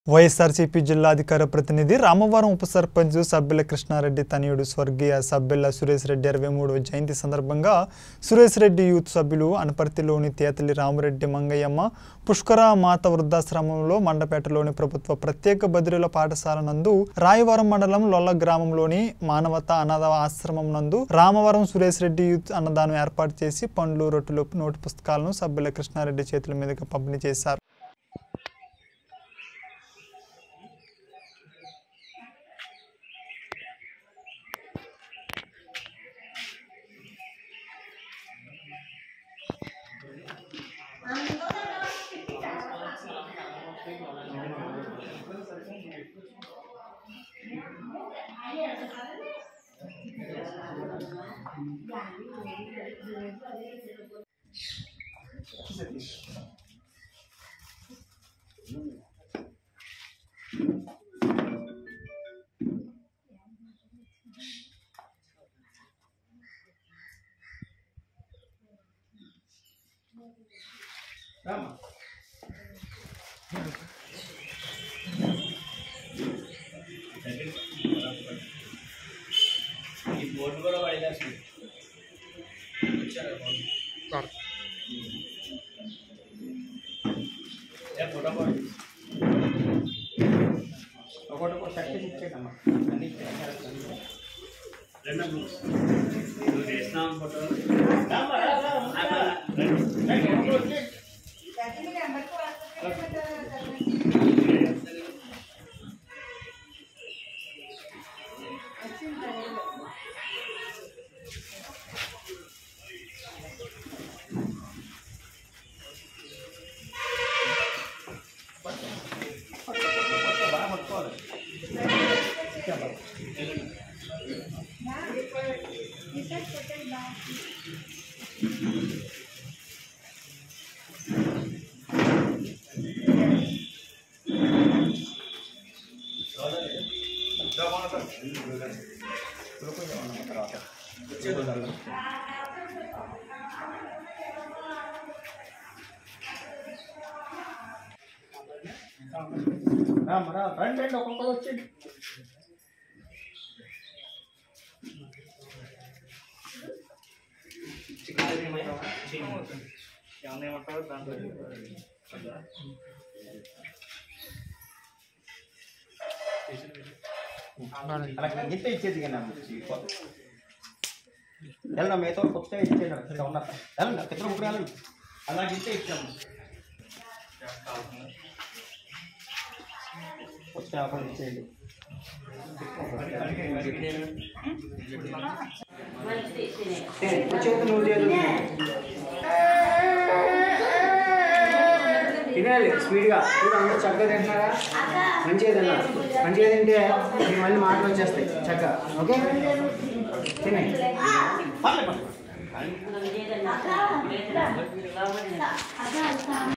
వైఎస్ఆర్సీపీ జిల్లా అధికార ప్రతినిధి రామవరం ఉప సర్పంచ్ సబ్బెల కృష్ణారెడ్డి తనయుడు స్వర్గీయ సబ్బెల సురేష్ రెడ్డి అరవై మూడవ జయంతి సందర్భంగా సురేష్ రెడ్డి యూత్ సభ్యులు అనపర్తిలోని తేతలి రామరెడ్డి మంగయ్యమ్మ పుష్కర మాత వృద్ధాశ్రమంలో మండపేటలోని ప్రభుత్వ ప్రత్యేక బదిలీల పాఠశాల నందు రాయవరం మండలం లొల్ల గ్రామంలోని మానవత అనాథ ఆశ్రమం నందు రామవరం సురేష్ రెడ్డి యూత్ అన్నదానం ఏర్పాటు చేసి పండ్లు రొట్టెలు నోటు పుస్తకాలను సబ్బెల కృష్ణారెడ్డి చేతుల మీదుగా పంపిణీ చేశారు ఈ బోర్డు కూడా పడేసి ఫోటో పడు ఒకటి ఒక సర్టిఫికెట్ ఇచ్చేటమ్మా అన్ని ఇచ్చేయాలి రెండు నువ్వు చేసినావు ఫోటో బాగా పట్టుకోవాలి రామరా రండి రండి ఒక్కొక్కరు వచ్చి ఏమేమంటారు దాంట్లో అలా గిట్ట ఇచ్చేది కానీ వెళ్ళిన మీతో కొత్త ఇచ్చేది ఇక్కడ ఉన్నా వెళ్ళండి ఇద్దరు ముగ్గురు వెళ్ళండి అలా గిట్ట ఇచ్చాము కొత్త అక్కడ ఇచ్చేయండి తినాలి స్పీడ్గా చూడు అందరూ చక్కగా తింటున్నారా మంచిగా తిన్నారు మంచిగా తింటే మీకు మళ్ళీ మాటలు వచ్చేస్తాయి చక్కగా ఓకే తినండి పర్లేదు పర్లేదు